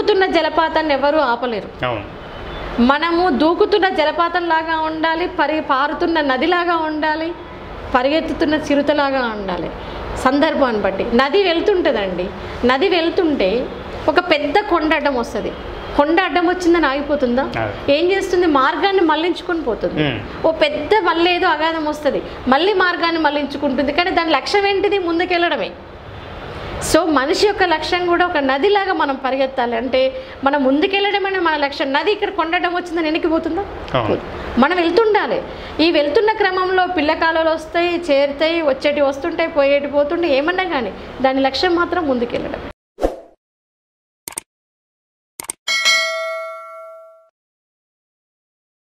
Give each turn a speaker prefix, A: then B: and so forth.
A: దూకుతున్న జలపాతాన్ని ఎవరు ఆపలేరు
B: అవును
A: మనము దూకుతున్న జలపాతంలాగా ఉండాలి పరి పారుతున్న నదిలాగా ఉండాలి పరిగెత్తుతున్న చిరుతలాగా ఉండాలి సందర్భాన్ని బట్టి నది వెళ్తుంటుందండి నది వెళ్తుంటే ఒక పెద్ద కొండ అడ్డం వస్తుంది కొండ అడ్డం వచ్చిందని ఆగిపోతుందా
B: అవును.
A: ఏం చేస్తుంది మార్గాన్ని మళ్ళించుకొని పోతుంది
B: మ్మ్.
A: ఓ పెద్ద మళ్ళీ ఏదో అగాధం వస్తుంది మళ్ళీ మార్గాన్ని మళ్ళించుకుంటుంది కానీ దాని లక్ష్యం ఏంటిది ముందుకెళ్ళడమే సో మనిషి యొక్క లక్ష్యం కూడా ఒక నదిలాగా మనం పరిగెత్తాలి అంటే మనం ముందుకెళ్ళడమే మన లక్ష్యం నది ఇక్కడ కొండటం వచ్చిందని వెనక్కిపోతుందా
B: అవును.
A: మనం వెళ్తుండాలి ఈ వెళ్తున్న క్రమంలో పిల్ల కాలువలు వస్తాయి చేరుతాయి వచ్చేటి వస్తుంటాయి పోయేటి పోతుంటాయి ఏమన్నా కానీ దాని లక్ష్యం మాత్రం ముందుకెళ్ళడం